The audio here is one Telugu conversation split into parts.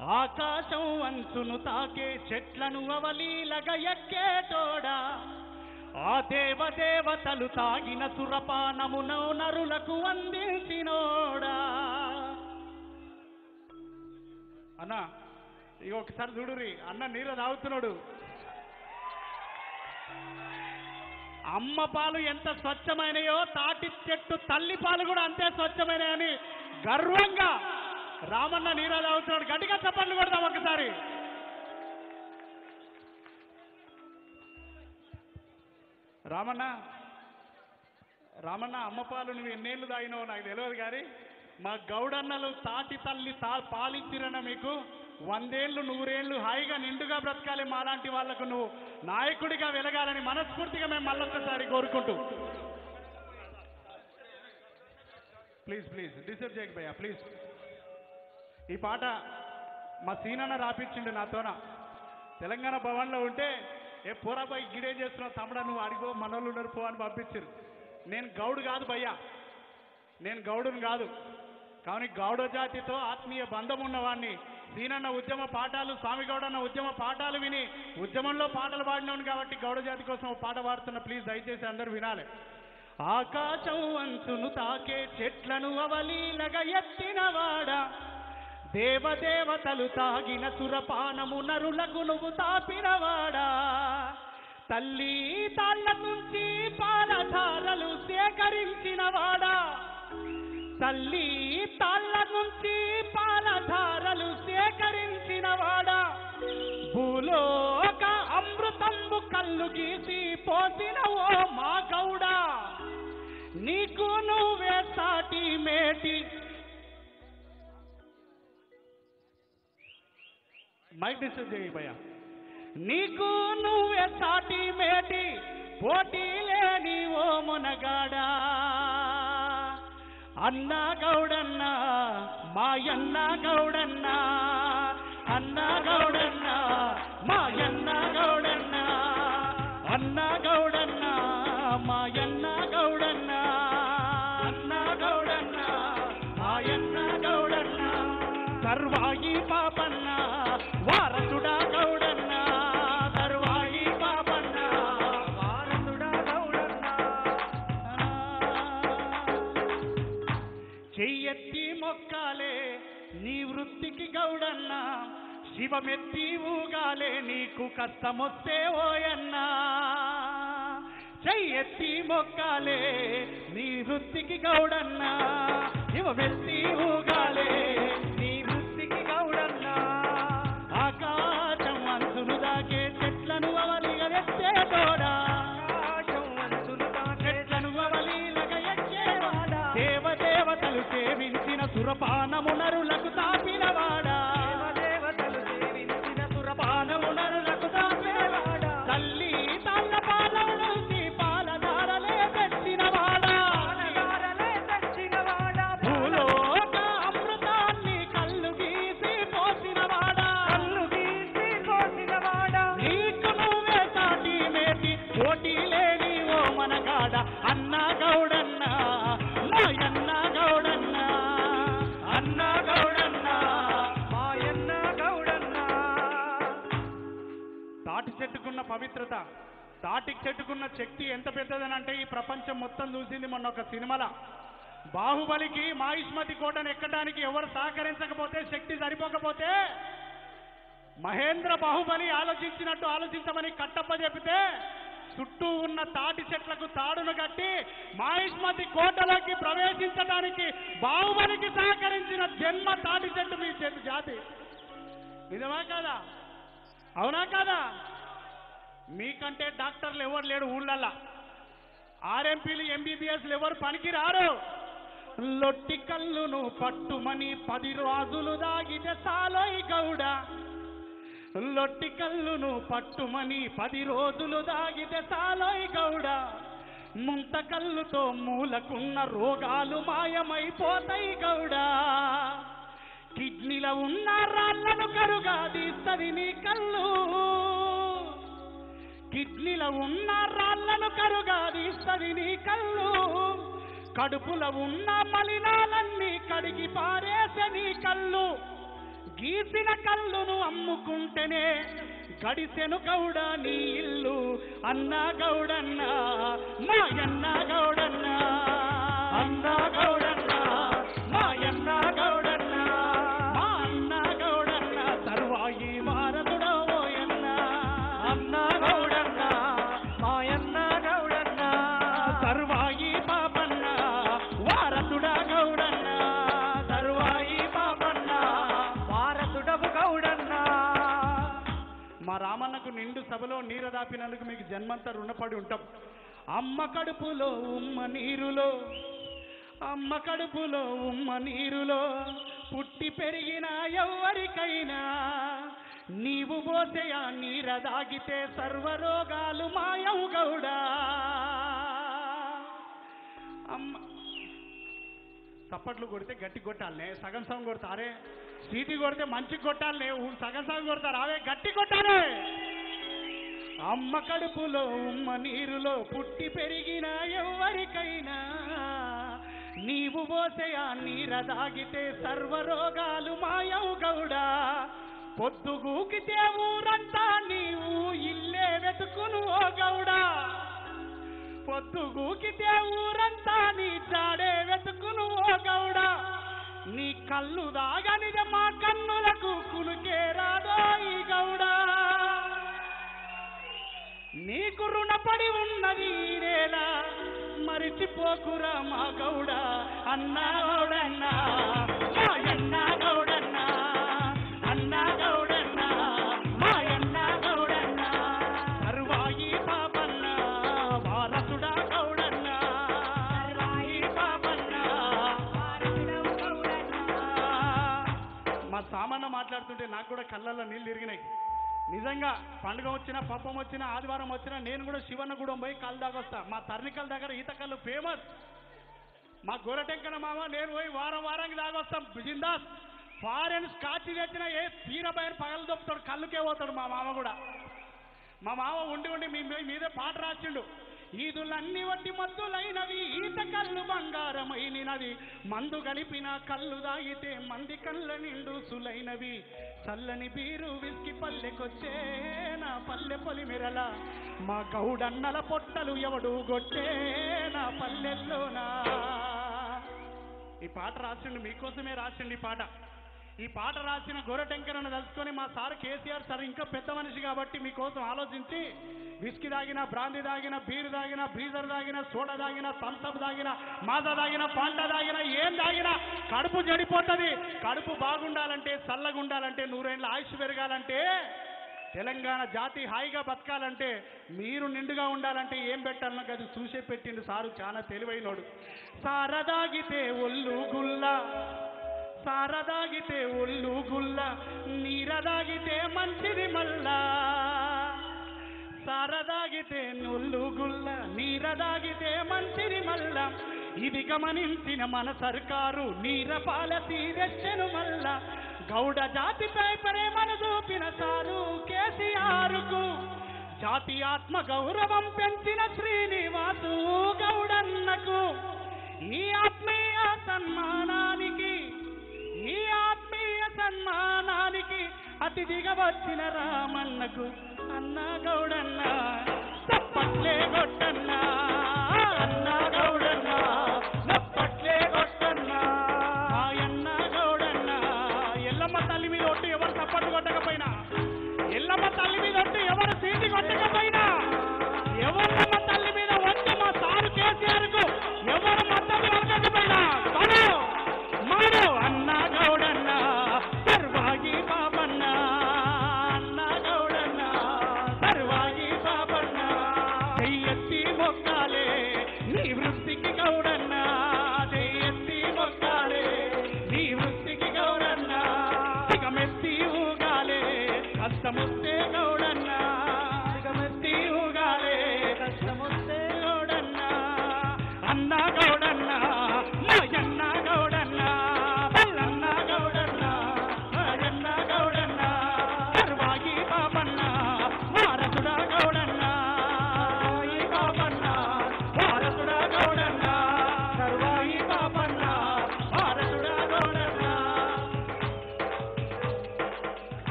ఆకాశం అంచును తాకే చెట్లను అవలీలగా ఎక్కేటోడా ఆ దేవదేవతలు తాగిన సురపానమును నరులకు అందించినోడా అన్న ఇక ఒకసారి చూడురి అన్న నీరు తాగుతున్నాడు అమ్మ పాలు ఎంత స్వచ్ఛమైనయో తాటి చెట్టు తల్లి పాలు కూడా అంతే స్వచ్ఛమైనయని గర్వంగా రామన్న నీరు తాగుతున్నాడు గట్టిగా చప్పట్లు కొడదాం ఒకసారి రామన్న రామన్న అమ్మ పాలు నువ్వు ఎన్నేళ్ళు తాగినావో నాకు తెలియదు కానీ మా గౌడన్నలు తాటి తల్లి తా పాలిచ్చిరన్న మీకు వందేళ్ళు నూరేళ్ళు హాయిగా నిండుగా బ్రతకాలి మాలాంటి వాళ్లకు నువ్వు నాయకుడిగా వెలగాలని మనస్ఫూర్తిగా మేము మళ్ళొక్కసారి కోరుకుంటూ ప్లీజ్ ప్లీజ్ డిసర్వ్ చేయక భయ్యా ప్లీజ్ ఈ పాట మా సీనన్న రాపిచ్చిండు నాతోన తెలంగాణ భవన్లో ఉంటే ఏ పోరాబాయి గిడేం చేస్తున్నావు తమ్ముడా నువ్వు అడిగో మనోళ్ళు ఉన్నారు పో అని పంపించారు నేను గౌడు కాదు భయ్యా నేను గౌడుని కాదు కానీ గౌడ జాతితో ఆత్మీయ బంధం ఉన్నవాడిని సీనన్న ఉద్యమ పాఠాలు స్వామి గౌడన్న ఉద్యమ పాఠాలు విని ఉద్యమంలో పాటలు పాడినవాడు కాబట్టి గౌడ జాతి కోసం ఒక పాట పాడుతున్న ప్లీజ్ దయచేసి అందరూ వినాలి ఆకాశం అంచును తాకే చెట్లను అవలీలగా ఎత్తినవాడా దేవదేవతలు తాగిన సురపానము నరులకు నువ్వు తాపినవాడా తల్లి తాళ్ళ నుంచి పాలధారలు సేకరించినవాడా తల్లి తాళ్ళ నుంచి పాలధారలు సేకరించినవాడా భూలోక అమృతంబు కళ్ళు గీసి పోసిన ఓ మా గౌడా నీకు నువ్వే సాటి మేటి మైక్ డిస్టర్బ్ చేయి భయ్యా నీకు నువ్వే సాటి మేటి పోటీ లేని ఓ మునగాడా అన్న గౌడన్న మాయన్న గౌడన్న అన్న గౌడన్న మాయన్న గౌడన్న అన్న గౌడన్న మాయన్న గౌడన్న అన్న గౌడన్న మాయన్న గౌడన్న సర్వాయి పాపన్న వారసుడా గౌడన్న సర్వాయి పాపన్న వారసుడా గౌడన్న చెయ్యెత్తి మొక్కాలే నీ వృత్తికి గౌడన్న శివమెత్తి ఊగాలే నీకు కష్టమొస్తే ఓయన్నా చెయ్యెత్తి మొక్కాలే నీ వృత్తికి గౌడన్న శివమెత్తి ఊగాలే నీ వృత్తికి గౌడన్న ఆకాశం అంచును దాకే చెట్లను అవలిగా ఎత్తే తోడా చెట్లను అవలీలగా ఎక్కేవాడా దేవదేవతలు సేవించిన సురపానము నరులకు తాపినవాడా సురపానము నరులకు తాపినవాడా తల్లి తల్ల పాలన నుంచి పాలధారలే తెచ్చినవాడా భూలోక అమృతాన్ని కళ్ళు గీసి పోసినవాడా నీకు నువ్వే సాటి మేటి పోటీ లేని ఓ మనగాడ అన్న గౌడన్న మాయన్న గౌడన్న అన్న గౌడన్న మాయన్న గౌడన్న తాటి చెట్టుకున్న పవిత్రత తాటి చెట్టుకున్న శక్తి ఎంత పెద్దదనంటే ఈ ప్రపంచం మొత్తం చూసింది మొన్న ఒక సినిమాల బాహుబలికి మాహిష్మతి కోటను ఎక్కడానికి ఎవరు సహకరించకపోతే శక్తి సరిపోకపోతే మహేంద్ర బాహుబలి ఆలోచించినట్టు ఆలోచించమని కట్టప్ప చెబితే చుట్టూ ఉన్న తాటి చెట్లకు తాడును కట్టి మాహిష్మతి కోటలోకి ప్రవేశించడానికి బాహుబలికి సహకరించిన జన్మ తాటి చెట్టు మీ చెట్టు జాతి నిజమా కాదా అవునా కాదా మీకంటే డాక్టర్లు ఎవరు లేడు ఊళ్ళల్లా ఆర్ఎంపీలు ఎంబీబీఎస్లు ఎవరు పనికి రారు లొట్టి కల్లును పట్టుమని పది రోజులు దాగితే సాలోయి గౌడ లొట్టి కల్లును పట్టుమని పది రోజులు దాగితే సాలోయి గౌడ ముంత కల్లుతో మూలకున్న రోగాలు మాయమైపోతాయి గౌడా కిడ్నీలో ఉన్న రాళ్లను కరుగా తీస్తది నీ కళ్ళు కిడ్నీలో ఉన్న రాళ్లను కరుగా తీస్తది నీ కళ్ళు కడుపులో ఉన్న మలినాలన్నీ కడిగి పారేసే నీ కళ్ళు గీసిన కళ్ళును అమ్ముకుంటేనే గడిసెను గౌడ నీ ఇల్లు అన్న గౌడన్న మాయన్న గౌడన్న అన్న గౌడన్న మాయన్న గౌడన్న మా అన్న గౌడన్న సర్వాయి మారదుడో ఓయన్న అన్న గౌడన్న మాయన్న గౌడన్న సర్వాయి పాపన్న వారసుడా గౌడన్న సర్వాయి పాపన్న వారసుడవు గౌడన్న మా రామన్నకు నిండు సభలో నీర దాపినందుకు మీకు జన్మంతా రుణపడి ఉంటాం అమ్మ కడుపులో ఉమ్మ నీరులో అమ్మ కడుపులో ఉమ్మ నీరులో పుట్టి పెరిగిన ఎవరికైనా నీవు పోసే ఆ నీర దాగితే సర్వరోగాలు మాయవు గౌడా అమ్మ చప్పట్లు కొడితే గట్టి కొట్టాలనే సగం సగం కొడతారే సీటీ కొడితే మంచి కొట్టాలనే ఊ- సగం సగం కొడతారు అవే గట్టి కొట్టాలి అమ్మ కడుపులో ఉమ్మ నీరులో పుట్టి పెరిగిన ఎవరికైనా నీవు పోసే ఆ నీర దాగితే సర్వరోగాలు మాయవు గౌడా పొద్దుగూకితే ఊరంతా నీవు ఇల్లే వెతుకును ఓ గౌడా పొద్దుగూకితే ఊరంతా నీ చాడే వెతుకును ఓ గౌడ నీ కళ్ళు దాగనిదే మా కన్నులకు కునుకే రాదో ఈ గౌడ నీకు రుణపడి ఉన్నది ఈ నేల మరిచిపోకురా మా గౌడ అన్నా గౌడన్నా మాయన్న గౌడన్నా అన్నా గౌడన్నా మాయన్న గౌడన్నా సర్వాయి పాపన్న వారసుడా గౌడన్నా సర్వాయి పాపన్న వారసుడవు గౌడన్నా మా సామాన్య మాట్లాడుతుంటే నాకు కూడా కళ్ళల్లో నీళ్ళు తిరిగినాయి నిజంగా పండుగ వచ్చినా పప్పం వచ్చినా ఆదివారం వచ్చినా నేను కూడా శివన్నగూడెం పోయి కళ్ళు దాగొస్తా మా తర్నికల్ దగ్గర ఈత కళ్ళు ఫేమస్ మా గొర్రెటెంకన మామ నేను పోయి వారం వారానికి దాగొస్తాం బిజిందాస్ ఫారెన్ స్కాచ్ తెచ్చిన ఏ తీర బయలు పగలు దొప్పుతాడు కళ్ళుకే పోతాడు మా మామ కూడా మా మామ ఉండి ఉండి మీ మీ- మీదే పాట రాసిండు ఈదులన్నీ వట్టి మద్దులైనవి ఈత కళ్ళు బంగారమైనవి మందు గలిపిన కళ్ళు దాగితే మంది కళ్ళ నిండు సులైనవి చల్లని బీరు విస్కి పల్లెకొచ్చే నా పల్లె పొలిమెరల మా గౌడన్నల పొట్టలు ఎవడు గొట్టే నా పల్లెల్లోనా ఈ పాట రాసిండు మీకోసమే రాసిండు ఈ పాట ఈ పాట రాసిన గొర్రెటెంకరను తలుచుకొని మా సార్ కేసీఆర్ సార్ ఇంకా పెద్ద మనిషి కాబట్టి మీకోసం ఆలోచించి విస్కీ దాగిన బ్రాందీ దాగిన బీరు దాగిన బ్రీజర్ దాగిన సోడా దాగిన థమ్సప్ దాగిన మాజా దాగిన పంట దాగిన ఏం దాగినా కడుపు చెడిపోతుంది కడుపు బాగుండాలంటే చల్లగా ఉండాలంటే నూరేళ్ళ ఆయుష్ పెరగాలంటే తెలంగాణ జాతి హాయిగా బతకాలంటే మీరు నిండుగా ఉండాలంటే ఏం పెట్టాలనో అది చూసే పెట్టిండు సారు చాలా తెలివైనోడు సారదాగితే ఒళ్ళు గుల్ల సారదాగితే ఒళ్ళు గుల్ల నీరదాగితే మంచిది మల్లా సారదాగితే నొల్లు గుల్ల నీరదాగితే మంచిది మల్ల ఇది గమనించిన మన సర్కారు నీర పాలసీ తెచ్చెను మల్ల గౌడ జాతిపై ప్రేమను చూపిన సారు కేసీఆర్కు జాతి ఆత్మ గౌరవం పెంచిన శ్రీనివాసు గౌడన్నకు ఈ ఆత్మీయ సన్మానానికి ఈ ఆత్మీయ సన్మానానికి అతిథిగా వచ్చిన రామన్నకు అన్న గౌడన్న తప్పట్లే కొట్టన్నా అన్న గౌడన్న తప్పట్లే కొట్టన్నా ఆయన్న గౌడన్న ఎల్లమ్మ తల్లి మీద ఒట్టు ఎవరు తప్పట్టు కొట్టకపోయినా ఎల్లమ్మ తల్లి మీద ఒట్టు ఎవరు సీటి కొట్టకపోయినా ఎవరమ్మ తల్లి మీద ఒట్టు మా సారు కేసీఆర్ కు ఎవరు మద్దతు పలకకపోయినా తను మాడు అన్న గౌడన్న సర్వాగి పాపన్న అన్న గౌడన్న సర్వాగి పాపన్న చెయ్యెత్తి మొక్కాలే నీ వృత్తికి గౌడన్న చెయ్యెత్తి మొక్కాలే నీ వృత్తికి గౌడన్న సిగమెత్తి ఊగాలే కష్టమొస్తే గౌడన్న సిగమెత్తి ఊగాలే కష్టమొస్తే గౌడన్న అన్న గౌడన్న మాయన్న గౌడ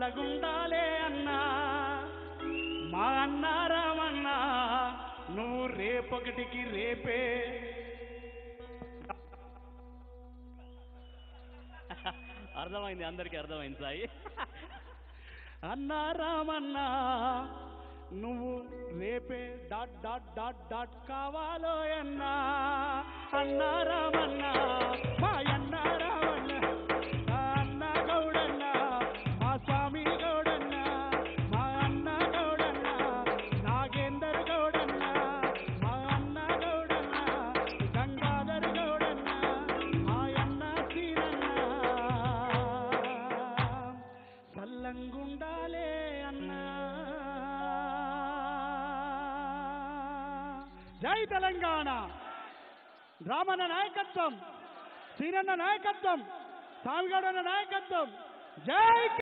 చల్లగుండాలే అన్నా మా అన్నారామన్నా నువ్వు రేపొకటికి రేపే అర్థమైంది అందరికీ అర్థమైంది సాయి అన్నారామన్నా నువ్వు రేపే డాట్ డాట్ డాట్ డాట్ కావాలో అన్నా అన్నారామన్నా మా అన్నారామన్నా మా అన్న గౌడన్న మా స్వామి గౌడన్న మా అన్న గౌడన్న నాగేందర్ గౌడన్న మా అన్న గౌడన్న గంగాధర్ గౌడన్న మా అన్న సీనన్న సల్లంగుండాలే అన్నా జై తెలంగాణ రామన్న నాయకత్వం సీనన్న నాయకత్వం స్వామిగౌడన్న నాయకత్వం జై